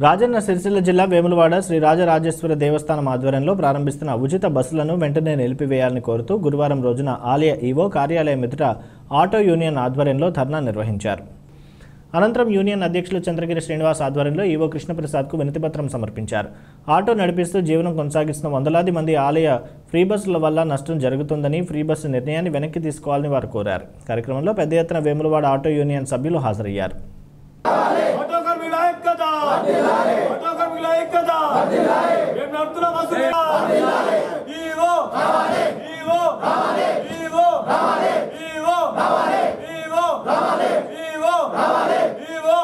రాజన్న సిరిసిల్ల జిల్లా వేములవాడ శ్రీ రాజరాజేశ్వర దేవస్థానం ఆధ్వర్యంలో ప్రారంభిస్తున్న ఉచిత బస్సులను వెంటనే నిలిపివేయాలని కోరుతూ గురువారం రోజున ఆలయ ఈవో కార్యాలయం ఎదుట ఆటో యూనియన్ ఆధ్వర్యంలో ధర్నా నిర్వహించారు అనంతరం యూనియన్ అధ్యక్షులు చంద్రగిరి శ్రీనివాస్ ఆధ్వర్యంలో ఈవో కృష్ణప్రసాద్కు వినతిపత్రం సమర్పించారు ఆటో నడిపిస్తూ జీవనం కొనసాగిస్తున్న వందలాది మంది ఆలయ ఫ్రీ బస్సుల వల్ల నష్టం జరుగుతుందని ఫ్రీ బస్సు నిర్ణయాన్ని వెనక్కి తీసుకోవాలని వారు కోరారు కార్యక్రమంలో పెద్ద ఎత్తున వేములవాడ ఆటో యూనియన్ సభ్యులు హాజరయ్యారు ఆటో కార్మికుల ఐక్యత ఆటో కార్మికుల ఐక్యత మేము నడుపుతున్న బస్సు ఈవో ఈవో ఈవో ఈవో ఈవో ఈవో ఈవో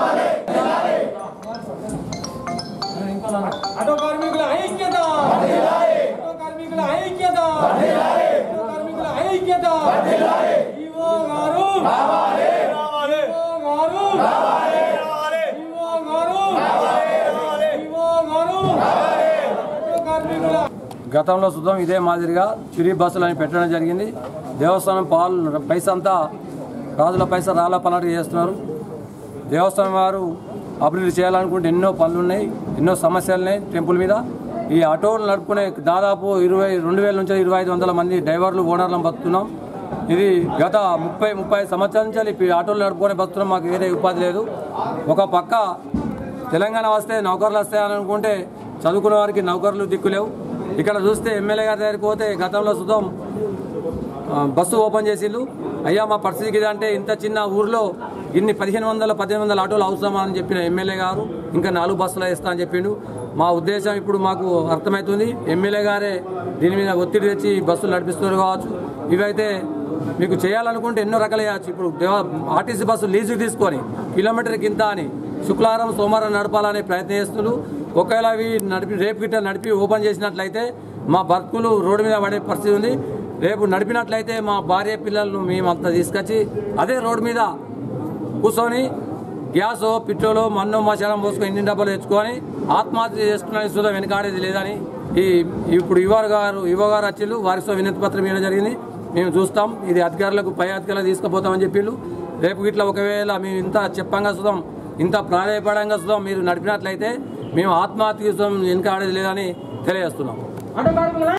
ఆటో కార్మికుల ఐక్యత ఆటో కార్మికుల ఐక్యత ఆటో కార్మికుల ఐక్యత ఈవో గారు రావాలి ఈవో గారు రావాలి ఈవో గారు రావాలి ఈవో గారు ఆటో కార్మికుల గతంలో సుధం ఇదే మాదిరిగా ఫ్రీ బస్సులు అని పెట్టడం జరిగింది దేవస్థానం పాలు పైసా అంతా రాజుల పైసా రాళ్ళ పలాటి చేస్తున్నారు దేవస్థానం వారు అభివృద్ధి చేయాలనుకుంటే ఎన్నో పనులు ఉన్నాయి ఎన్నో సమస్యలు ఉన్నాయి టెంపుల్ మీద ఈ ఆటోలు నడుపుకునే దాదాపు ఇరవై రెండు వేల నుంచి ఇరవై ఐదు వందల మంది డ్రైవర్లు ఓనర్లను బతున్నాం ఇది గత ముప్పై ముప్పై సంవత్సరాల నుంచి ఈ ఆటోలు నడుపుకొని బతున్నాం మాకు వేరే ఉపాధి లేదు ఒక పక్క తెలంగాణ వస్తే నౌకర్లు వస్తాయని అనుకుంటే చదువుకున్న వారికి నౌకర్లు దిక్కులేవు ఇక్కడ చూస్తే ఎమ్మెల్యే గారి దగ్గరికి పోతే గతంలో సుతం ఆ, బస్సు ఓపెన్ చేసిండు అయ్యా మా పరిస్థితికి ఇది అంటే ఇంత చిన్న ఊర్లో ఇన్ని పదిహేను వందల పదిహేను వందల ఆటోలు అవసరమా అని చెప్పిన ఎమ్మెల్యే గారు ఇంకా నాలుగు బస్సులు వేస్తా అని చెప్పిండు మా ఉద్దేశం ఇప్పుడు మాకు అర్థమవుతుంది ఎమ్మెల్యే గారే దీని మీద ఒత్తిడి తెచ్చి ఈ బస్సులు నడిపిస్తున్నారు కావచ్చు ఇవైతే మీకు చేయాలనుకుంటే ఎన్నో రకాలు చేయవచ్చు ఇప్పుడు దేవ- ఆర్టీసీ బస్సు లీజుకి తీసుకొని కిలోమీటర్కి ఇంత అని శుక్రవారం సోమవారం నడపాలనే ప్రయత్నం చేస్తున్నారు ఒకవేళ అవి నడిపి రేపు గిట్ట నడిపి ఓపెన్ చేసినట్లయితే మా బతుకులు రోడ్డు మీద పడే పరిస్థితి ఉంది రేపు నడిపినట్లయితే మా భార్య పిల్లలను మేమంతా తీసుకొచ్చి అదే రోడ్డు మీద కూర్చొని గ్యాస్ పెట్రోల్ మన్ను మసాలం పోసుకొని ఎన్ని డబ్బాలు తెచ్చుకొని ఆత్మహత్య చేసుకునే సుధా వెనకాడేది లేదని ఈ ఇప్పుడు యువర్ గారు యువ గారు వచ్చిళ్ళు వారితో వినతి పత్రం ఇవ్వడం జరిగింది మేము చూస్తాం ఇది అధికారులకు పై అధికారులకు తీసుకుపోతామని చెప్పిళ్ళు రేపు ఇట్లా ఒకవేళ మేము ఇంత చెప్పంగా చూద్దాం ఇంత ప్రాధాయపడంగా చూద్దాం మీరు నడిపినట్లయితే మేము ఆత్మహత్య వెనకాడేది లేదని తెలియజేస్తున్నాం ఆటో కార్మికుల